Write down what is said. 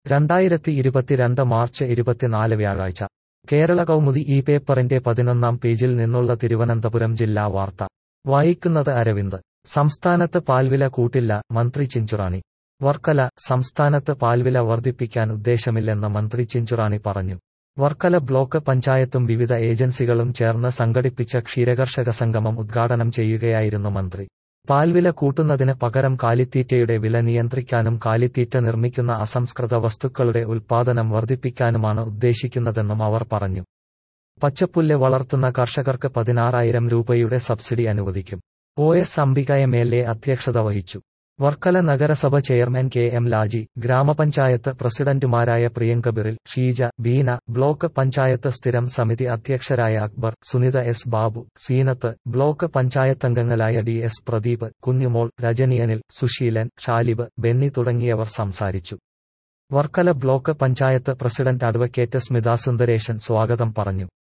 രണ്ടായിരത്തി ഇരുപത്തിരണ്ട് മാർച്ച് ഇരുപത്തിനാല് വ്യാഴാഴ്ച കേരള കൗമുദി ഈ പേപ്പറിന്റെ പതിനൊന്നാം പേജിൽ നിന്നുള്ള തിരുവനന്തപുരം ജില്ലാ വാർത്ത വായിക്കുന്നത് അരവിന്ദ് സംസ്ഥാനത്ത് പാൽവില കൂട്ടില്ല മന്ത്രി ചിഞ്ചുറാണി വർക്കല സംസ്ഥാനത്ത് പാൽവില വർദ്ധിപ്പിക്കാൻ ഉദ്ദേശമില്ലെന്ന് മന്ത്രി ചിഞ്ചുറാണി പറഞ്ഞു വർക്കല ബ്ലോക്ക് പഞ്ചായത്തും വിവിധ ഏജൻസികളും ചേർന്ന് സംഘടിപ്പിച്ച ക്ഷീരകർഷക സംഗമം ഉദ്ഘാടനം ചെയ്യുകയായിരുന്നു മന്ത്രി പാൽവില കൂട്ടുന്നതിന് പകരം കാലിത്തീറ്റയുടെ വില നിയന്ത്രിക്കാനും കാലിത്തീറ്റ നിർമ്മിക്കുന്ന അസംസ്കൃത വസ്തുക്കളുടെ ഉൽപ്പാദനം വർദ്ധിപ്പിക്കാനുമാണ് ഉദ്ദേശിക്കുന്നതെന്നും അവർ പറഞ്ഞു പച്ചപ്പുല്ല് വളർത്തുന്ന കർഷകർക്ക് പതിനാറായിരം രൂപയുടെ സബ്സിഡി അനുവദിക്കും O S Ambika M L A അധ്യക്ഷത വഹിച്ചു വർക്കല നഗരസഭ ചെയർമാൻ കെ എം ലാജി ഗ്രാമപഞ്ചായത്ത് പ്രസിഡന്റുമാരായ പ്രിയങ്ക ബിറിൽ ഷീജ ബീന ബ്ലോക്ക് പഞ്ചായത്ത് സ്ഥിരം സമിതി അധ്യക്ഷരായ അക്ബർ സുനിത എസ് ബാബു സീനത്ത് ബ്ലോക്ക് പഞ്ചായത്തംഗങ്ങളായ ഡി എസ് പ്രദീപ് കുഞ്ഞുമോൾ രജനിയനിൽ സുശീലൻ ഷാലിബ് ബെന്നി തുടങ്ങിയവർ സംസാരിച്ചു Varkala block panchayat president advocate Smitha Sundaresan സ്വാഗതം പറഞ്ഞു